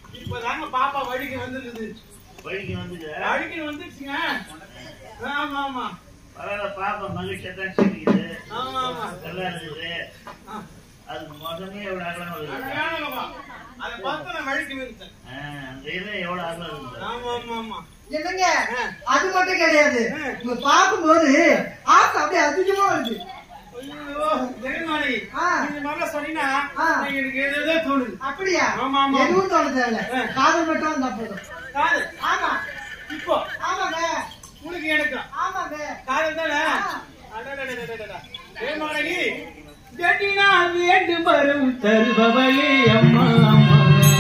இப்பதாங்க பாப்பா வழிக்கு வந்துருக்குது வழிக்கு வந்துட்டு வழிக்கு வந்துருச்சுங்க ஆமா ஆமா பரவாயில்ல பாப்பா மகிழ்ச்சியா தான் சிரிக்குது ஆமா ஆமா நல்லா இருக்குது ஆ. அது முகமே எவ்வளவு அகலம் வருது அழகான பாப்பா. அதை பார்த்து நான் வழிக்கு வந்துட்டேன் ஆ, அந்த இதை எவ்வளவு அகலம் இருக்குது ஆமா ஆமா ஆமா என்னங்க அது மட்டும் கிடையாது உங்க பார்க்கும்போது ஆசை அப்படியே அதிகமா வருது ஐயோ, ஜெகன்மாணி, ஆ. இந்த மாதிரிலாம் சொன்னீங்கன்னா, ஆ. எனக்கு ஏதேதோ தோணுது. அப்படியா ஆமா, ஆமா. எதுவும் தோண தேவையில்ல ஆ. காதல் மட்டும் வந்தா போதும் காதல். ஆமா இப்போ, ஆமாங்க உனக்கு எனக்கும். ஆமாங்க காதல் தானே? ஆ. அடடடடடடடா. ஜெகன்மாணி, கட்டினால் வேண்டும் வரும் தருபவளே அம்மா அம்மா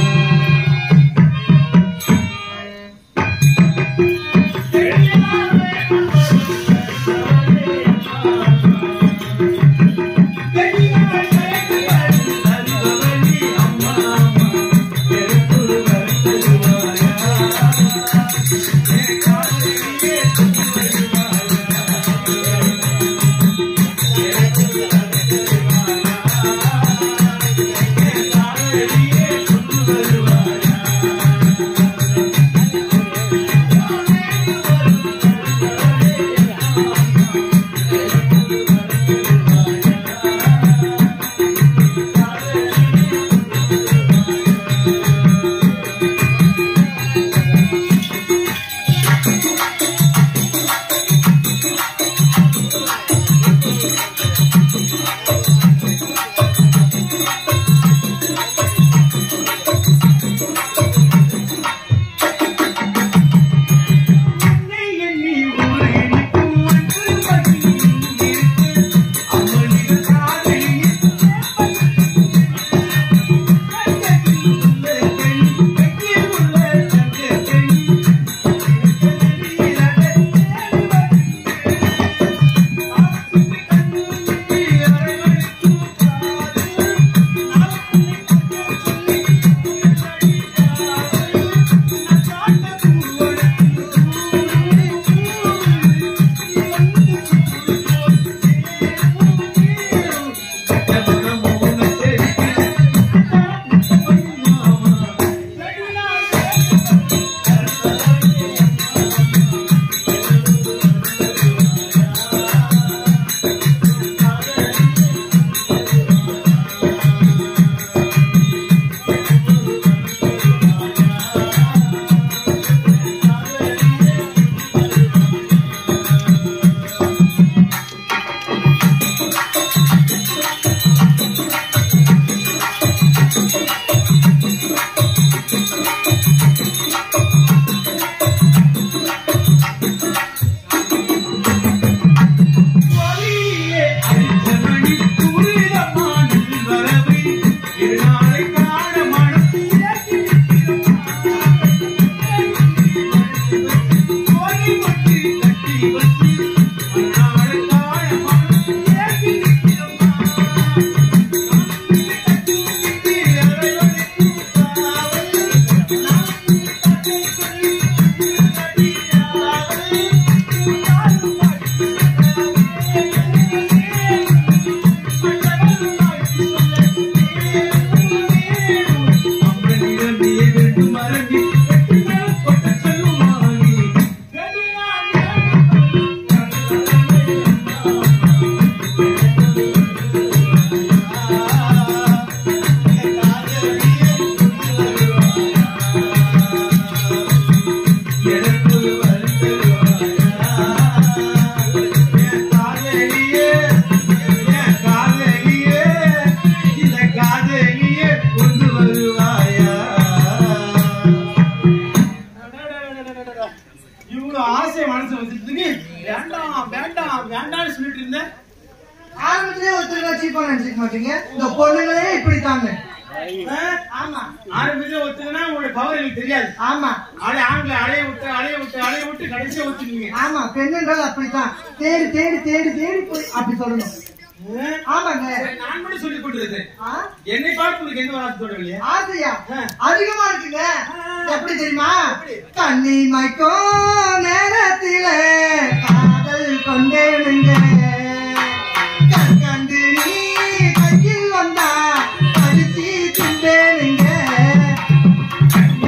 இவ்வளவு ஆசைய மனசு வச்சுட்டு வேண்டாம் வேண்டாம் வேண்டாம்னு சொல்லிட்டு இருந்தேன் ஆரம்பத்திலே ஒருத்தர் வச்சுப்பா நினைச்சுக்க மாட்டீங்க இந்த பொண்ணுங்களே இப்படித்தாங்க ஆ? ஆமா ஆரம்பத்துல ஒத்துக்கினா உங்களுடைய பவர் எனக்கு தெரியாது ஆமா அலை ஆண்களை அலைய விட்டு அலைய விட்டு அலைய விட்டு கடைசியா ஒத்துக்குவீங்க ஆமா பெண்ணுன்றது அப்படித்தான் தேடி தேடி தேடி தேடி போய் அப்படி சொல்லணும் ஆமாங்க நான் கூட சொல்லி கொடுத்துருக்கேன் ஆ? என்னை பார்த்து உங்களுக்கு எந்த வார்த்தை சொல்லலையே ஆசையா ஆ. அதிகமா இருக்குங்க ஆ. எப்படி தெரியுமா தண்ணி மைக்கும் நேரத்தில காதல் கொண்டேனுங்க கற்கண்டு நீ கையில் வந்தா அரிசி திண்டேனுங்க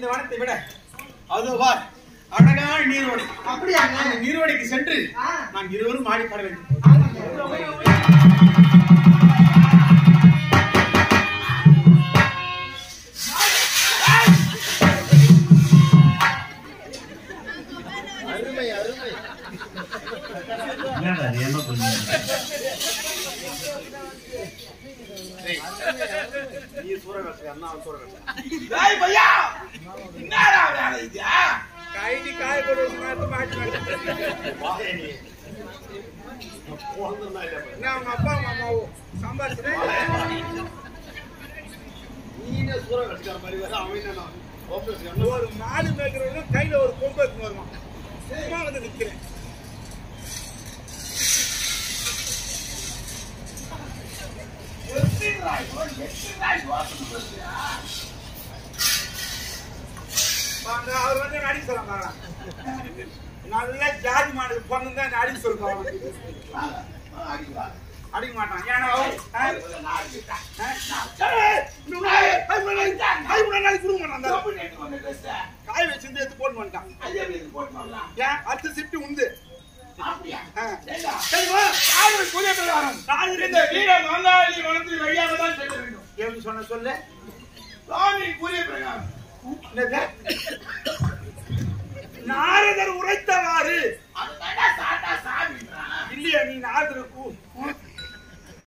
வனத்தை விட அதோ பார் அழகான நீரோடை அப்படியாங்க அந்த நீரோடைக்கு சென்று ஆ. நாம் இருவரும் ஆடி பாட வேண்டும் என்னடா அது என்ன பண்ணுங்க நீ சூரகத்தை அண்ணா சூரகத்தை டேய் பையா என்னடா வேலை இது கைடி காய் போடு மாட்டு மாட்டு நான் அவங்க அப்பா அவங்க அம்மாவும் சம்பாதிச்சு நீனே சூரகத்துக்கார மாதிரி வேற அவன் என்ன ஒரு மாடு மேய்க்கிறவங்க கையில ஒரு கொம்பு எடுத்து வருவான் சும்மா வந்து நிக்கிறேன் வாங்க, அவர் வந்து நடிக்க சொல்லுங்க நல்ல ஜாதி மாடு பொண்ணு தான் நடிக்க சொல்லுங்க அடிக்க மாட்டான் ஏன்னா அவன், ஆ? ஆ? ஏய், இன்னும் நாய், காய் முன்னாடி நாய், காய் முன்னாடி நாய் கொடுக்க மாட்டான் அந்த. காய் வச்சிருந்து எடுத்து போட்டு வந்துட்டான் ஏன் அடுத்த சிப்ட் உண்டு ஆ. சரிம்மா, காய் புதிய பிரகாரம். காய் இந்த வீரன் வந்தாளி வனத்தில் வழியாக தான் செல்ல வேண்டும் எப்படி சொன்ன சொல்லு சுவாமி கூறிய பிரகாரம் என்னது? நாரதர் உரைத்தவாறு அதுதான்டா சாட்டா சாமின்றான். இல்லையா நீ நாரதர்